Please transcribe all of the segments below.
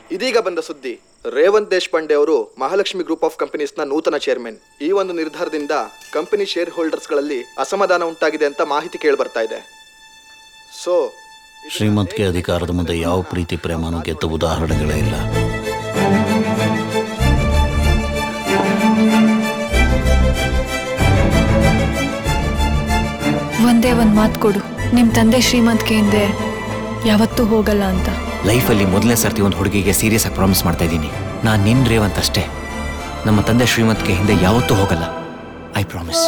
ಇದೀಗ ಬಂದ ಸುದ್ದಿ ರೇವಂತ್ ದೇಶಪಾಂಡೆ ಅವರು ಮಹಾಲಕ್ಷ್ಮಿ ಗ್ರೂಪ್ ಆಫ್ ಕಂಪನೀಸ್ನ ನೂತನ ಚೇರ್ಮನ್ ಈ ಒಂದು ನಿರ್ಧಾರದಿಂದ ಕಂಪನಿ ಶೇರ್ ಹೋಲ್ಡರ್ಸ್ಗಳಲ್ಲಿ ಅಸಮಾಧಾನ ಉಂಟಾಗಿದೆ ಅಂತ ಮಾಹಿತಿ ಕೇಳಿ ಬರ್ತಾ ಇದೆ ಸೊ ಶ್ರೀಮಂತಿಕೆ ಅಧಿಕಾರದ ಮುಂದೆ ಯಾವ ಪ್ರೀತಿ ಪ್ರೇಮನೂ ಗೆದ್ದ ಉದಾಹರಣೆಗಳೇ ಇಲ್ಲ ಒಂದೇ ಒಂದು ಮಾತು ಕೊಡು ನಿಮ್ಮ ತಂದೆ ಶ್ರೀಮಂತಿಕೆ ಹಿಂದೆ ಯಾವತ್ತೂ ಹೋಗಲ್ಲ ಅಂತ ಲೈಫಲ್ಲಿ ಮೊದಲನೇ ಸರ್ತಿ ಒಂದು ಹುಡುಗಿಗೆ ಸೀರಿಯಸ್ ಆಗಿ ಪ್ರಾಮಿಸ್ ಮಾಡ್ತಾ ಇದ್ದೀನಿ ನಾನು ನಿನ್ ರೇವಂತ್ ಅಷ್ಟೇ ನಮ್ಮ ತಂದೆ ಶ್ರೀಮಂತಿಗೆ ಹಿಂದೆ ಯಾವತ್ತೂ ಹೋಗಲ್ಲ I promise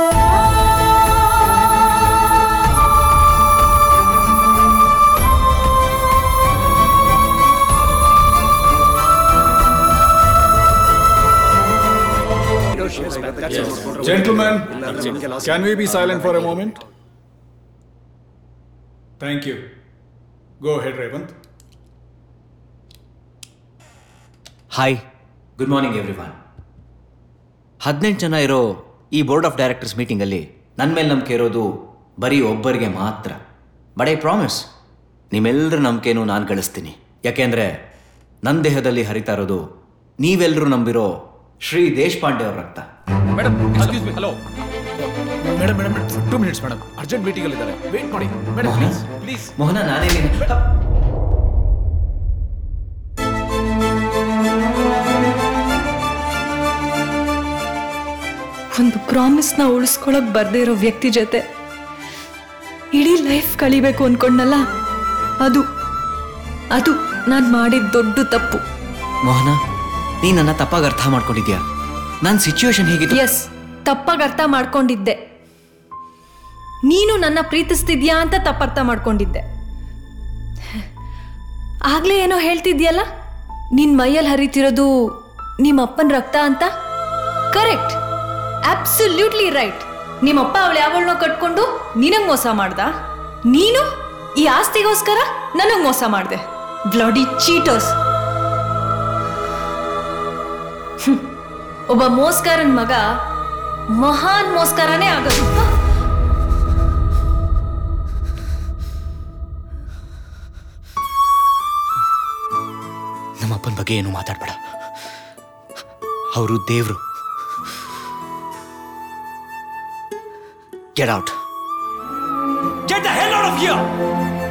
Gentlemen, can we be silent for a moment? Thank you. Go ahead, Revant. Hi good morning everyone ಹದಿನೆಂಟು ಜನ ಇರೋ ಈ ಬೋರ್ಡ್ ಆಫ್ ಡೈರೆಕ್ಟರ್ಸ್ ಮೀಟಿಂಗಲ್ಲಿ ನನ್ನ ಮೇಲೆ ನಂಬಿಕೆ ಇರೋದು ಬರೀ ಒಬ್ಬರಿಗೆ ಮಾತ್ರ ಬಟ್ ಐ ಪ್ರಾಮಿಸ್ ನಿಮ್ಮೆಲ್ಲರ ನಂಬಿಕೆನೂ ನಾನು ಗಳಿಸ್ತೀನಿ ಯಾಕೆಂದರೆ ನನ್ನ ದೇಹದಲ್ಲಿ ಹರಿತಾ ಇರೋದು ನೀವೆಲ್ಲರೂ ನಂಬಿರೋ ಶ್ರೀ ದೇಶಪಾಂಡೆ ಅವ್ರ ರಕ್ತ madam excuse me hello madam madam two minutes madam urgent meeting ಅಲ್ಲಿ ಇದ್ದಾರೆ ವೇಟ್ ಮಾಡಿ ಮೇಡಮ್ ಪ್ಲೀಸ್ ಪ್ಲೀಸ್ ಮೋಹನ ನಾನೇ ಒಂದು ಪ್ರಾಮಿಸ್ನ ಉಳಿಸ್ಕೊಳಕ್ ಬರ್ದೇ ಇರೋ ವ್ಯಕ್ತಿ ಜೊತೆ ಇಡೀ ಲೈಫ್ ಕಳಿಬೇಕು ಅನ್ಕೊಂಡಲ್ಲ ಅದು ಅದು ನಾನು ಮಾಡಿದ ದೊಡ್ಡ ತಪ್ಪು ಮೋಹನ ನೀ ನನ್ನ ತಪ್ಪಾಗಿ ಅರ್ಥ ಮಾಡ್ಕೊಂಡಿದ್ಯಾ ನನ್ನ ಸಿಚುವೇಶನ್ ಹೇಗಿತ್ತು ಎಸ್ ತಪ್ಪಾಗಿ ಅರ್ಥ ಮಾಡ್ಕೊಂಡಿದ್ದೆ ನೀನು ನನ್ನ ಪ್ರೀತಿಸ್ತಿದ್ಯಾ ಅಂತ ತಪ್ಪರ್ಥ ಮಾಡ್ಕೊಂಡಿದ್ದೆ ಆಗ್ಲೇ ಏನೋ ಹೇಳ್ತಿದ್ಯಲ್ಲ ನಿನ್ ಮೈಯಲ್ಲಿ ಹರಿತಿರೋದು ನಿಮ್ಮ ಅಪ್ಪನ ರಕ್ತ ಅಂತ ಕರೆಕ್ಟ್ ಅಬ್ಸಲ್ಯೂಟ್ಲಿ ರೈಟ್ ನಿಮ್ಮಪ್ಪ ಅವಳು ಯಾವಳನ್ನೋ ಕಟ್ಕೊಂಡು ನಿನಗ್ ಮೋಸ ಮಾಡ್ದ ನೀನು ಈ ಆಸ್ತಿಗೋಸ್ಕರ ನನಗ್ ಮೋಸ ಮಾಡ್ದೆ ಬ್ಲಡಿ ಚೀಟರ್ಸ್ ಒಬ್ಬ ಮೋಸ್ಕರನ್ ಮಗ ಮಹಾನ್ ಮೋಸ್ಕರನೇ ಆಗೋದು ಹ? ನಮ್ಮಪ್ಪನ ಬಗ್ಗೆ ಏನು ಮಾತಾಡ್ಬೇಡ ಅವರು ದೇವ್ರು get out get the hell out of here